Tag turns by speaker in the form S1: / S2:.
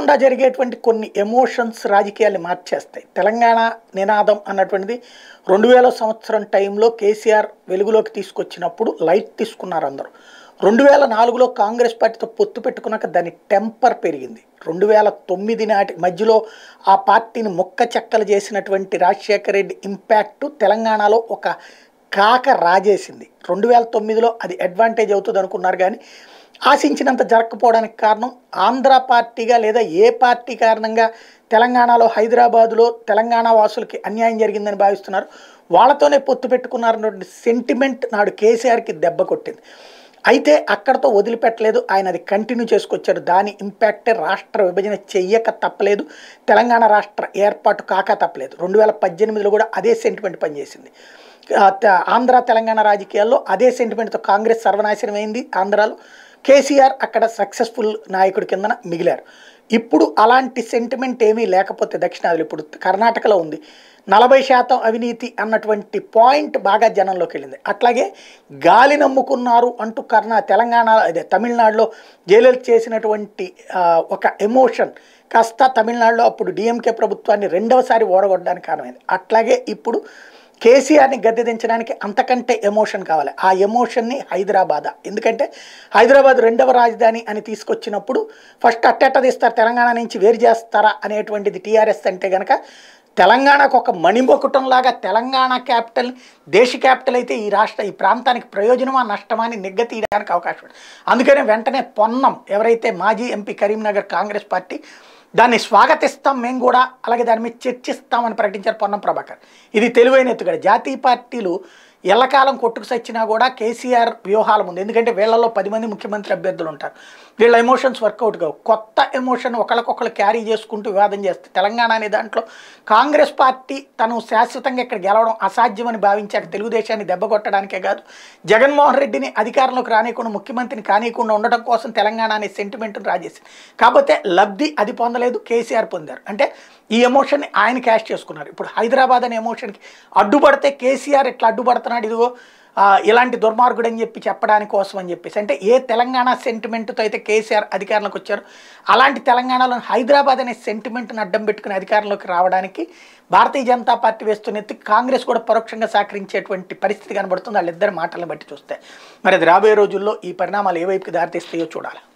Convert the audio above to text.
S1: అనుకోకుండా జరిగేటువంటి కొన్ని ఎమోషన్స్ రాజకీయాల్ని మార్చేస్తాయి తెలంగాణ నినాదం అన్నటువంటిది రెండు వేల సంవత్సరం టైంలో కేసీఆర్ వెలుగులోకి తీసుకొచ్చినప్పుడు లైట్ తీసుకున్నారు అందరూ రెండు వేల నాలుగులో కాంగ్రెస్ పార్టీతో పొత్తు పెట్టుకున్నాక దాని టెంపర్ పెరిగింది రెండు వేల తొమ్మిది నాటి మధ్యలో ఆ పార్టీని మొక్క చెక్కలు చేసినటువంటి రాజశేఖర రెడ్డి ఇంపాక్ట్ తెలంగాణలో ఒక కాక రాజేసింది రెండు వేల తొమ్మిదిలో అది అడ్వాంటేజ్ అవుతుంది అనుకున్నారు కానీ ఆశించినంత జరగకపోవడానికి కారణం ఆంధ్ర పార్టీగా లేదా ఏ పార్టీ కారణంగా తెలంగాణలో హైదరాబాదులో తెలంగాణ వాసులకి అన్యాయం జరిగిందని భావిస్తున్నారు వాళ్ళతోనే పొత్తు పెట్టుకున్నారన్నటువంటి సెంటిమెంట్ నాడు కేసీఆర్కి దెబ్బ కొట్టింది అయితే అక్కడతో వదిలిపెట్టలేదు ఆయన అది కంటిన్యూ చేసుకొచ్చారు దాని ఇంపాక్టే రాష్ట్ర విభజన చెయ్యక తప్పలేదు తెలంగాణ రాష్ట్ర ఏర్పాటు కాక తప్పలేదు రెండు వేల పద్దెనిమిదిలో కూడా అదే సెంటిమెంట్ పనిచేసింది ఆ, త- ఆంధ్ర తెలంగాణ రాజకీయాల్లో అదే సెంటిమెంట్తో కాంగ్రెస్ సర్వనాశనం అయింది ఆంధ్రాలో కేసీఆర్ అక్కడ సక్సెస్ఫుల్ నాయకుడి కిందన మిగిలారు ఇప్పుడు అలాంటి సెంటిమెంట్ ఏమీ లేకపోతే దక్షిణాదిలో ఇప్పుడు కర్ణాటకలో ఉంది నలభై శాతం అవినీతి అన్నటువంటి పాయింట్ బాగా జనంలోకి వెళ్ళింది అట్లాగే గాలి నమ్ముకున్నారు అంటూ కర్ణా తెలంగాణ అదే తమిళనాడులో జయలలిత చేసినటువంటి ఆ, ఒక ఎమోషన్ కాస్త తమిళనాడులో అప్పుడు డిఎంకే ప్రభుత్వాన్ని రెండవసారి ఓడగొట్టడానికి కారణమైంది అట్లాగే ఇప్పుడు కేసీఆర్ని గద్దె దించడానికి అంతకంటే ఎమోషన్ కావాలి ఆ ఎమోషన్ని హైదరాబాద్ ఎందుకంటే హైదరాబాద్ రెండవ రాజధాని అని తీసుకొచ్చినప్పుడు ఫస్ట్ అట్టెట్ట తీస్తారు తెలంగాణ నుంచి వేరు చేస్తారా అనేటువంటిది టీఆర్ఎస్ అంటే కనుక తెలంగాణకు ఒక మణిమొకటంలాగా తెలంగాణ క్యాపిటల్ దేశ క్యాపిటల్ అయితే ఈ రాష్ట్ర ఈ ప్రాంతానికి ప్రయోజనమా నష్టమా అని నిగ్గ తీయడానికి అవకాశం ఉంది అందుకనే వెంటనే పొన్నం ఎవరైతే మాజీ ఎంపీ కరీంనగర్ కాంగ్రెస్ పార్టీ దాన్ని స్వాగతిస్తాం మేము కూడా అలాగే దాని మీద చర్చిస్తామని ప్రకటించారు పొన్నం ప్రభాకర్ ఇది తెలివైన ఎత్తుగడ జాతీయ పార్టీలు ఎల్లకాలం కొట్టుకు సచ్చినా కూడా కేసీఆర్ వ్యూహాల ముందు ఎందుకంటే వీళ్ళలో పది మంది ముఖ్యమంత్రి అభ్యర్థులు ఉంటారు వీళ్ళ ఎమోషన్స్ వర్కౌట్ కావు కొత్త ఎమోషన్ ఒకరికొకరు క్యారీ చేసుకుంటూ వివాదం చేస్తే తెలంగాణ అనే దాంట్లో కాంగ్రెస్ పార్టీ తను శాశ్వతంగా ఇక్కడ గెలవడం అసాధ్యమని భావించాక తెలుగుదేశాన్ని దెబ్బ కొట్టడానికే కాదు జగన్మోహన్ రెడ్డిని అధికారంలోకి రానియకుండా ముఖ్యమంత్రిని కానియకుండా ఉండడం కోసం తెలంగాణ అనే సెంటిమెంట్ని రాజేసింది కాకపోతే లబ్ధి అది పొందలేదు కేసీఆర్ పొందారు అంటే ఈ ఎమోషన్ని ఆయన క్యాష్ చేసుకున్నారు ఇప్పుడు హైదరాబాద్ అనే ఎమోషన్కి అడ్డుపడితే కేసీఆర్ ఇట్లా అడ్డుపడుతున్నాడు ఇదిగో ఆ, ఇలాంటి దుర్మార్గుడు అని చెప్పి చెప్పడానికి కోసం అని చెప్పేసి అంటే ఏ తెలంగాణ సెంటిమెంట్తో అయితే కేసీఆర్ అధికారంలోకి వచ్చారు అలాంటి తెలంగాణలో హైదరాబాద్ అనే సెంటిమెంట్ని అడ్డం పెట్టుకుని అధికారంలోకి రావడానికి భారతీయ జనతా పార్టీ వేస్తున్న ఎత్తి కాంగ్రెస్ కూడా పరోక్షంగా సహకరించేటువంటి పరిస్థితి కనబడుతుంది వాళ్ళిద్దరి మాటలను బట్టి చూస్తే మరి అది రాబోయే రోజుల్లో ఈ పరిణామాలు ఏ వైపుకి దారితీస్తాయో చూడాలి